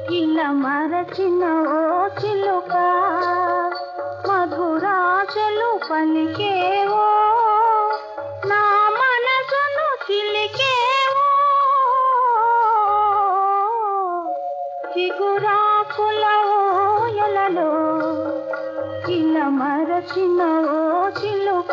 ఇలా మరచిన ఓ చిలుక మధురాశలు పలికేవో నా మనసును చిలికేవో చిగురాకుల ఊయలలో ఇలా మరచిన ఓ చిలుక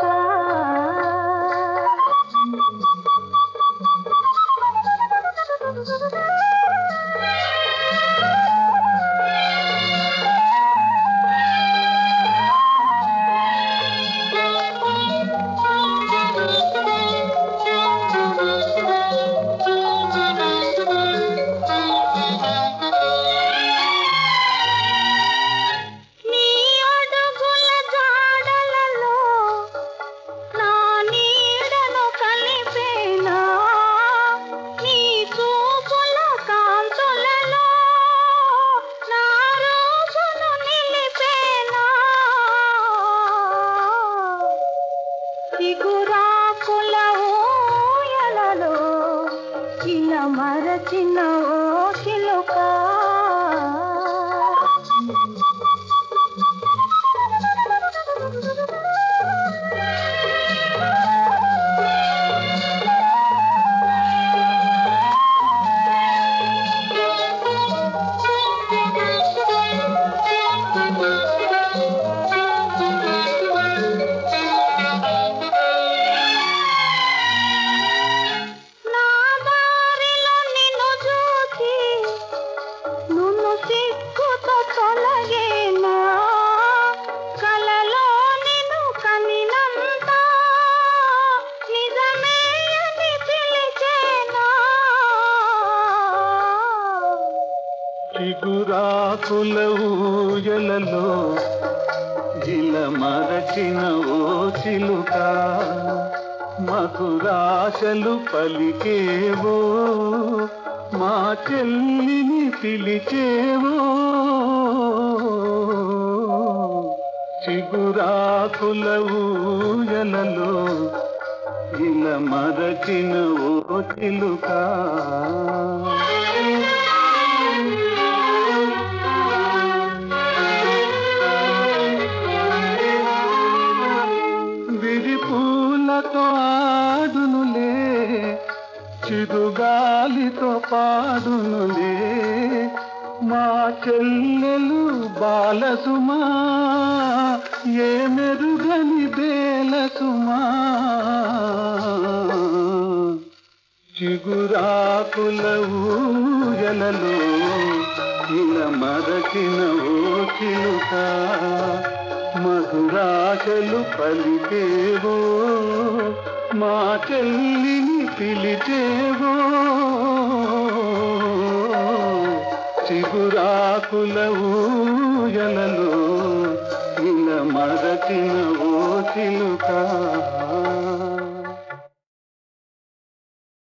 నీ అడుగుల జాడలలో నా నీడను కలిపేనా నీ చూపుల కాంతులలో నా రూపును నిలిపేనా చిగురాకుల ఊయలలో ఇలా మరచిన ఓ చిలుక నా దారిలో నిన్ను చూసి నున్ను సిగ్గుతో తొలగేనా కలలో నిన్ను కనినంత నిజమే అని పిలిచేనా చిగురాకుల ఊయలలో ఇల మరచిన ఓ చిలుక మధురాశలు పలికేవో మా చెల్లిని పిలిచేవో చిగురాకుల ఊయలలో ఇల మరచిన ఓ చిలుక విరిపూలతో ఆడునులే చిరుగాలితో పాడునులే మా చెల్లెలు బాలసుమా ఏ మెరుగని బేలసుమా చిగురాకుల ఊయలలో ఇలా మరచిన ఓ చిలుక మధురాశలు పలికేవో మా చెల్లిని పిలిచేవో చిగురాకుల ఊయలలో ఇలా మరచిన ఓ చిలుక